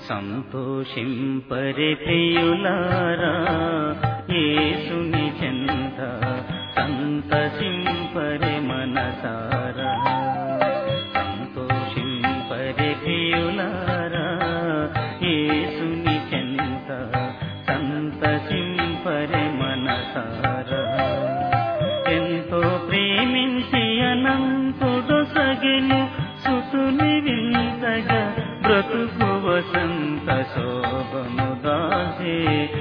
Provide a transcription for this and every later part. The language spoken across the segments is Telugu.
సంతోషింపరి ప్రియులారా యేసుని చెంత సంతసింపరి మనసారా సంతోషింపరి ప్రియులారా యేసుని చెంత సంతసింపరి మనసారా ఎంతో ప్రేమించి అనంతుడు సగిను సుతుని వింతగా బ్రతుకు వసంత శోభను దాసే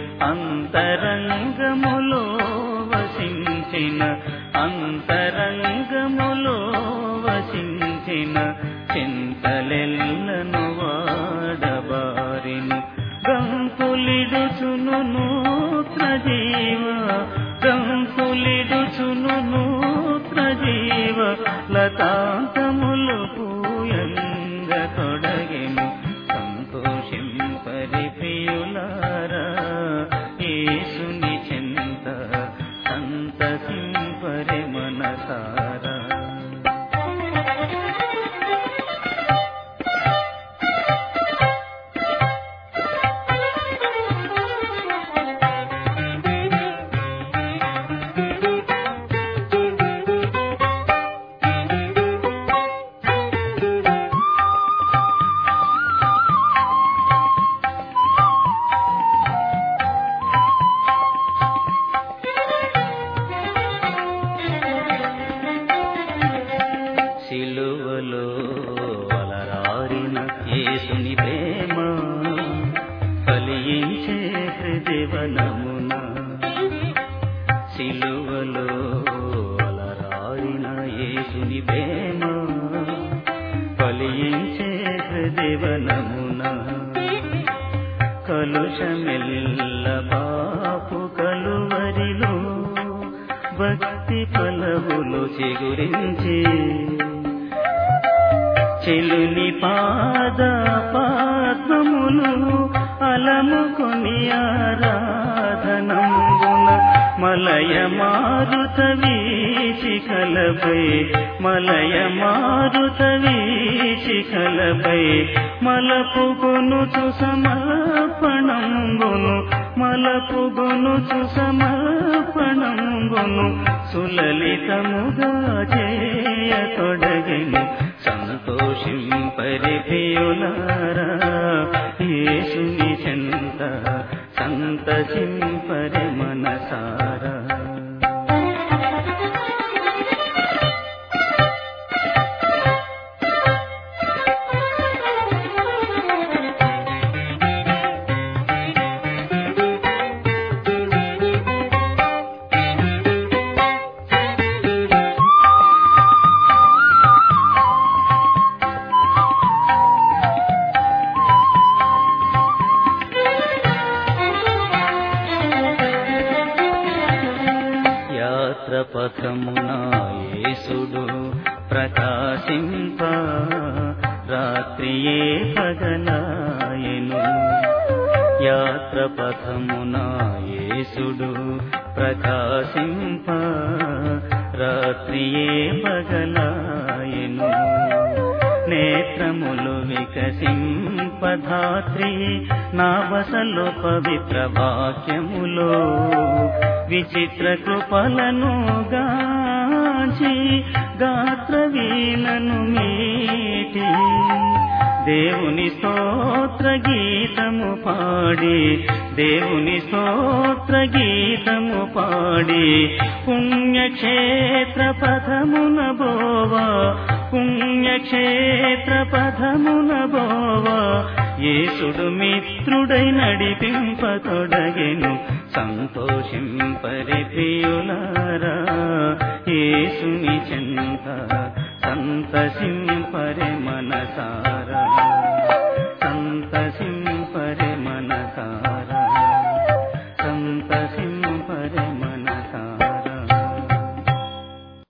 అంతరంగములో వసించిన అంతరంగములో వసించిన చింతలెల్లను వాడబారిను గంకులిడుచును నూత్ర జీవ గంకులిడుచును నూత్ర జీవ లతాంతములు పూయంగ తొడగెను సంతోషింపరి ప్రియులారా యేసుని చెంత సంతసింపరి మనసారా సిలువలో అలరారిన యేసుని ప్రేమ ఫలించే హృదయవనమున సిలువలో అలరారిన యేసుని ప్రేమ ఫలించే హృదయవనమున కలుషమెల్ల పాపు కలువరిలో భక్తి ఫలములు చిగురించి చెలుని పాద పాత్మములు అలముకొని ఆరాధనంబున మలయ మారుత వీచికలపై మలయ మారుత వీచికలపై మలపుగొనుచు సమర్పణంబును మలపుగొనుచు సమర్పణంబును సులలితముగా చేయతొడగిను సంతోషింపరి ప్రియులారా యేసుని చెంత సంతసింపరి మనసారా యాత్ర పథమున యేసుడు ప్రకాశింప రాత్రియే పగలాయను యాత్ర పథమున యేసుడు ప్రకాశింప రాత్రియే పగలాయను నేత్రములు వికసింపధాత్రి నా వసలో పవిత్ర వాక్యములో విచిత్ర కృపలను గాచి గాత్ర వీణను మీటి దేవుని స్తోత్ర గీతము పాడి దేవుని స్తోత్ర గీతము పాడి పుణ్యక్షేత్ర పథమున బోవా పుణ్యక్షేత్ర పథమున బోవా యేసుడు మిత్రుడై నడిపింపతొడగెను సంతోషింపరి ప్రియులారా యేసుని చెంత సంతసింపరి మనసారా సంతసిం